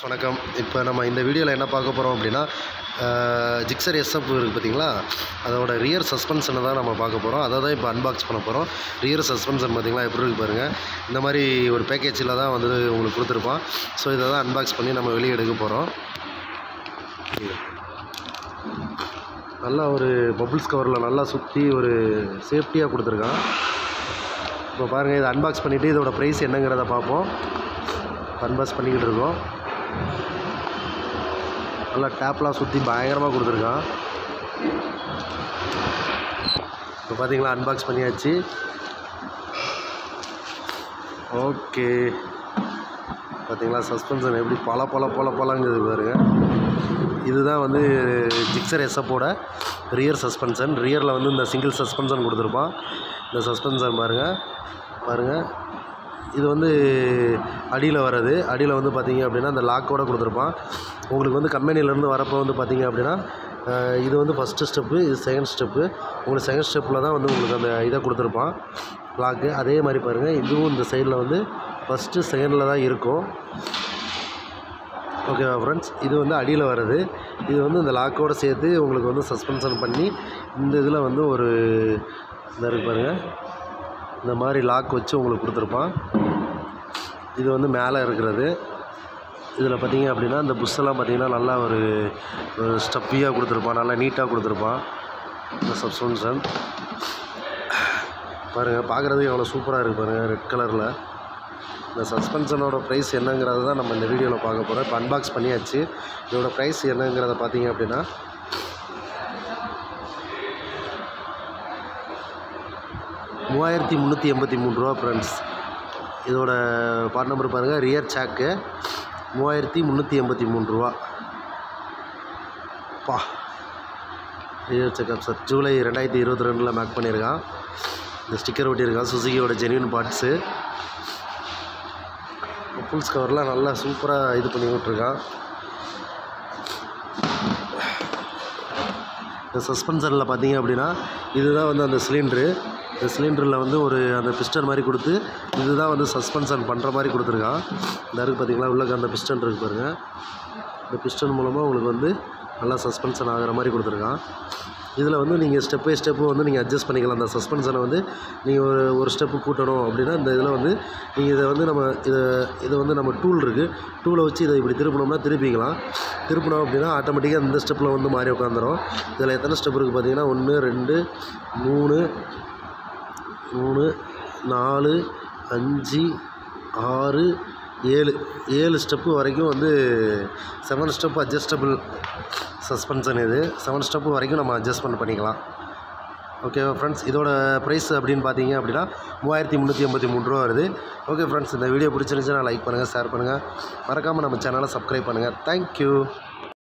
வணக்கம் இப்போ நம்ம இந்த வீடியோவில் என்ன பார்க்க போகிறோம் அப்படின்னா ஜிக்ஸர் எஸ்எஃப் இருக்குது பார்த்தீங்களா அதோட ரியர் சஸ்பென்ஷனை தான் நம்ம பார்க்க போகிறோம் அதை தான் இப்போ அன்பாக்ஸ் பண்ண போகிறோம் ரியர் சஸ்பென்ஷன் பார்த்தீங்களா எப்படி இருக்கு பாருங்கள் இந்த மாதிரி ஒரு பேக்கேஜில் தான் வந்து உங்களுக்கு கொடுத்துருப்பான் ஸோ இதை தான் அன்பாக்ஸ் பண்ணி நம்ம வெளியே எடுக்க போகிறோம் நல்லா ஒரு பபுள்ஸ் கவரில் நல்லா சுற்றி ஒரு சேஃப்டியாக கொடுத்துருக்கான் இப்போ பாருங்கள் இதை அன்பாக்ஸ் பண்ணிவிட்டு இதோட ப்ரைஸ் என்னங்கிறத பார்ப்போம் அன்பாக்ஸ் பண்ணிக்கிட்டு இருக்கோம் நல்லா டேப்லாம் சுற்றி பயங்கரமாக கொடுத்துருக்கான் இப்போ பார்த்தீங்களா அன்பாக்ஸ் பண்ணியாச்சு ஓகே பார்த்தீங்களா சஸ்பென்ஷன் எப்படி பல பல பல பழங்குது பாருங்க இதுதான் வந்து ஜிக்ஸர் எஸ்எப்போட ரியர் சஸ்பென்ஷன் ரியரில் வந்து இந்த சிங்கிள் சஸ்பென்ஷன் கொடுத்துருப்பான் இந்த சஸ்பென்ஷன் பாருங்கள் பாருங்கள் இது வந்து அடியில் வர்றது அடியில் வந்து பார்த்தீங்க அப்படின்னா இந்த லாக்கோட கொடுத்துருப்பான் உங்களுக்கு வந்து கம்பெனிலேருந்து வரப்போ வந்து பார்த்தீங்க அப்படின்னா அஹ், இது வந்து ஃபஸ்ட்டு ஸ்டெப்பு இது செகண்ட் ஸ்டெப்பு உங்களுக்கு செகண்ட் ஸ்டெப்பில் தான் வந்து உங்களுக்கு அந்த இதை கொடுத்துருப்பான் லாக்கு அதே மாதிரி பாருங்கள் இதுவும் இந்த சைடில் வந்து ஃபஸ்ட்டு செகண்டில் தான் இருக்கும் ஓகேவா ஃப்ரெண்ட்ஸ் இது வந்து அடியில் வர்றது இது வந்து இந்த லாக்கோடு சேர்த்து உங்களுக்கு வந்து சஸ்பென்ஷன் பண்ணி இந்த இதில் வந்து ஒரு இந்த இருக்கு பாருங்கள் இந்த மாதிரி லாக் வச்சு உங்களுக்கு கொடுத்துருப்பான் இது வந்து மேலே இருக்கிறது இதில் பார்த்தீங்க அப்படின்னா இந்த புஷ்ஷெல்லாம் பார்த்தீங்கன்னா நல்லா ஒரு ஒரு ஸ்டப்பியாக கொடுத்துருப்பான் நல்லா நீட்டாக கொடுத்துருப்பான் இந்த சஸ்பென்ஷன் பாருங்கள் பார்க்குறதுக்கு எவ்வளோ சூப்பராக இருக்குது பாருங்கள் ரெட் கலரில் இந்த சஸ்பென்ஷனோட ப்ரைஸ் என்னங்கிறத தான் நம்ம இந்த வீடியோவில் பார்க்க போகிறோம் இப்போ அன்பாக்ஸ் பண்ணியாச்சு இதோட ப்ரைஸ் என்னங்கிறத பார்த்தீங்க அப்படின்னா மூவாயிரத்தி முந்நூற்றி எண்பத்தி மூணு ரூபா ஃப்ரெண்ட்ஸ் இதோட பார்ட் நம்பர் பாருங்கள் ரியர் சாக்கு மூவாயிரத்தி முந்நூற்றி எண்பத்தி மூணு ரூபா பா ரியர் செக்அப் சார் ஜூலை ரெண்டாயிரத்தி இருபத்தி ரெண்டில் மேக் பண்ணியிருக்கான் இந்த ஸ்டிக்கர் ஒட்டியிருக்கான் சுசுகியோட ஜென்யூன் பார்ட்ஸு புல்ஸ் கவர்லாம் நல்லா சூப்பராக இது பண்ணி விட்ருக்கான் இந்த சஸ்பென்சரில் பார்த்தீங்க அப்படின்னா இதுதான் வந்து அந்த சிலிண்ட்ரு இந்த சிலிண்டரில் வந்து ஒரு அந்த பிஸ்டன் மாதிரி கொடுத்து இதுதான் வந்து சஸ்பென்ஷன் பண்ணுற மாதிரி கொடுத்துருக்கான் இந்த இருக்கு பார்த்தீங்களா உள்ள அந்த பிஸ்டன் இருக்கு பாருங்கள் இந்த பிஸ்டன் மூலமாக உங்களுக்கு வந்து நல்லா சஸ்பென்ஷன் ஆகிற மாதிரி கொடுத்துருக்கான் இதில் வந்து நீங்கள் ஸ்டெப் பை ஸ்டெப்பு வந்து நீங்கள் அட்ஜஸ்ட் பண்ணிக்கலாம் அந்த சஸ்பென்ஷனை வந்து நீங்கள் ஒரு ஒரு ஸ்டெப்பு கூட்டணும் அப்படின்னா இந்த இதில் வந்து நீங்கள் இதை வந்து நம்ம இதை இதை வந்து நம்ம டூல் இருக்குது டூலை வச்சு இதை இப்படி திருப்பினோம்னா திருப்பிக்கலாம் திருப்பினோம் அப்படின்னா ஆட்டோமேட்டிக்காக இந்த ஸ்டெப்பில் வந்து மாறி உட்காந்துரும் இதில் எத்தனை ஸ்டெப் இருக்குது பார்த்தீங்கன்னா ஒன்று ரெண்டு மூணு மூணு நாலு அஞ்சு ஆறு ஏழு ஏழு ஸ்டெப்பு வரைக்கும் வந்து செவன் ஸ்டெப் அட்ஜஸ்டபிள் சஸ்பென்ஷன் இது செவன் ஸ்டெப்பு வரைக்கும் நம்ம அட்ஜஸ்ட்மெண்ட் பண்ணிக்கலாம் ஓகே ஃப்ரெண்ட்ஸ் இதோட ப்ரைஸ் அப்படின்னு பார்த்தீங்க அப்படின்னா மூவாயிரத்தி முந்நூற்றி எண்பத்தி மூணு ரூபா வருது ஓகே ஃப்ரெண்ட்ஸ் இந்த வீடியோ பிடிச்சிருந்துச்சுன்னா லைக் பண்ணுங்கள் ஷேர் பண்ணுங்கள் மறக்காமல் நம்ம சேனலை சப்ஸ்கிரைப் பண்ணுங்கள் தேங்க்யூ